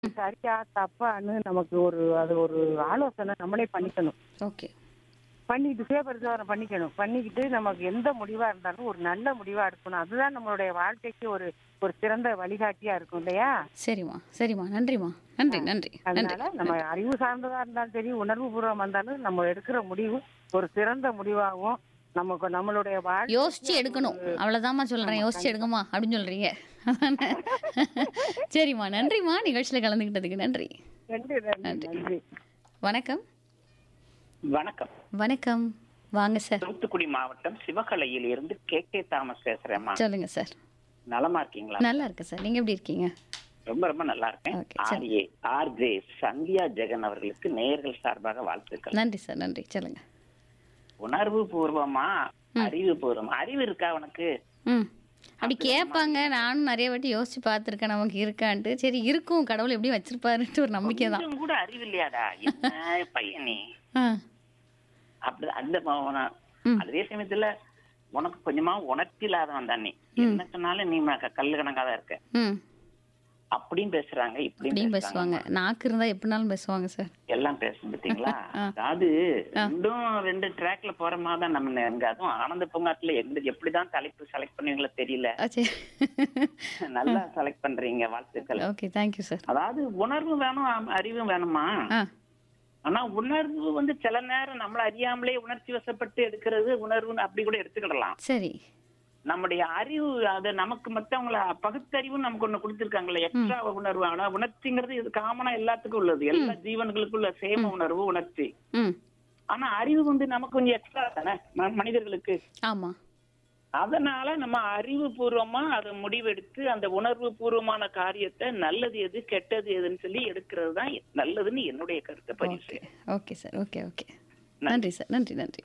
சரியா தப்பான்னு நமக்கு ஒரு அது ஒரு ஆலோசனை நம்மளே பண்ணிக்கணும் ஓகே பண்ணிட்டு சுயபரிசோதனை பண்ணிக்கணும் பண்ணிக்கிட்டு நமக்கு எந்த முடிவா இருந்தாலும் ஒரு நல்ல முடிவா எடுக்கணும் அதுதான் நம்மளுடைய வாழ்க்கைக்கு ஒரு ஒரு சிறந்த வழிகாட்டியா இருக்கும் இல்லையா சரிம்மா சரிம்மா நன்றிம்மா நன்றி நன்றி நன்றி அதனால நம்ம அறிவு சார்ந்ததா இருந்தாலும் சரி உணர்வு பூர்வமா இருந்தாலும் நம்ம எடுக்கிற முடிவு ஒரு சிறந்த முடிவாகவும் நமக்கு நம்மளுடைய வாழ்க்கை யோசிச்சு எடுக்கணும் அவ்வளவுதாம்மா சொல்றேன் யோசிச்சு எடுங்கம்மா அப்படின்னு சொல்றீங்க அதானே? சரிம்மா நன்றிம்மா நிகழ்ச்சியில கலந்துக்கிட்டதுக்கு நன்றி நன்றி நன்றி நன்றி வணக்கம் வணக்கம் வணக்கம் வாங்க சார் தூத்துக்குடி மாவட்டம் சிவகலையில் இருந்து கே கே தாமஸ் பேசுறேம்மா சொல்லுங்க சார் நலமா இருக்கீங்களா நல்லா இருக்கு சார் நீங்க எப்படி இருக்கீங்க ரொம்ப ரொம்ப நல்லா இருக்கேன் Okay, சரி. ஆர்ஏ ஆர்ஜே சந்தியா ஜெகன் அவர்களுக்கு நேயர்கள் சார்பாக வாழ்த்துக்கள் நன்றி சார் நன்றி சொல்லுங்க உணர்வு பூர்வமா அறிவு பூர்வமா அறிவு இருக்கா உனக்கு ம் அப்படி கேட்பாங்க நானும் நிறைய வாட்டி யோசிச்சு பார்த்துருக்கேன் நமக்கு இருக்கான்ட்டு சரி இருக்கும் கடவுள் எப்படி வச்சிருப்பாருன்ட்டு ஒரு நம்பிக்கை தான் கொஞ்சம் கூட அறிவு இல்லையாடா என்ன பையன் நீ ஆ அப்படி அந்த ம- உன- ம். அதே சமயத்துல உனக்கு கொஞ்சமா உணர்ச்சி இல்லாதவன் தான் நீ என்ன சொன்னாலும் நீ ம- கல்லு கணக்காதான் இருக்க ம் அப்படியும் பேசுறாங்க இப்படியும் அப்படியும் பேசுறாங்க பேசுவாங்க நாக்கு இருந்தா எப்படினாலும் பேசுவாங்க சார் எல்லாம் பேசும் பாத்தீங்களா அதாவது ரெண்டும் ரெண்டு ட்ராக்ல போற மாதிரி தான் நம்ம எங்க அதுவும் ஆனந்த பூங்காட்டுல எங்க எப்படிதான் தலைப்பு செலக்ட் பண்ணுவீங்களோ தெரியல ஆ, சரி நல்லா செலக்ட் பண்றீங்க வாழ்த்துக்கள் ஓகே தேங்க்யூ சார் அதாவது உணர்வு வேணும் அ- அறிவும் வேணுமா ஆ ஆனா உணர்வு வந்து சில நேரம் நம்மள அறியாமலே உணர்ச்சி வசப்பட்டு எடுக்கிறது உணர்வுன்னு அப்படி கூட எடுத்துக்கிடலாம் சரி நம்முடைய அறிவு அது நமக்கு மத்தவங்கள பகுத்தறிவு நமக்கு ஒண்ணு கொடுத்திருக்காங்கல்ல எக்ஸ்ட்ரா உணர்வு ஆனா உணர்ச்சிங்கிறது இது காமனா எல்லாத்துக்கும் உள்ளது எல்லா ஜீவன்களுக்குள்ள சேம உணர்வு உணர்ச்சி ம் ஆனா அறிவு வந்து நமக்கு கொஞ்சம் எக்ஸ்ட்ரா தானே ம- மனிதர்களுக்கு ஆமாம் அதனால நம்ம அறிவு பூர்வமா அதை முடிவெடுத்து அந்த உணர்வு பூர்வமான காரியத்தை நல்லது எது கெட்டது எதுன்னு சொல்லி எடுக்கிறது தான் நல்லதுன்னு என்னுடைய கருத்தை பதிவு ஓகே செய்யறேன். ஓகே சார் ஓகே ஓகே நன்றி சார் நன்றி நன்றி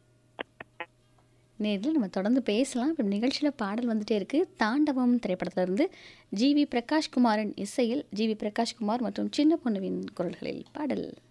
நேரில் நம்ம தொடர்ந்து பேசலாம் இப்போ நிகழ்ச்சியில் பாடல் வந்துட்டே இருக்கு தாண்டவம் திரைப்படத்திலிருந்து ஜிவி பிரகாஷ்குமாரின் இசையில் ஜிவி பிரகாஷ்குமார் மற்றும் சின்ன பொண்ணுவின் குரல்களில் பாடல்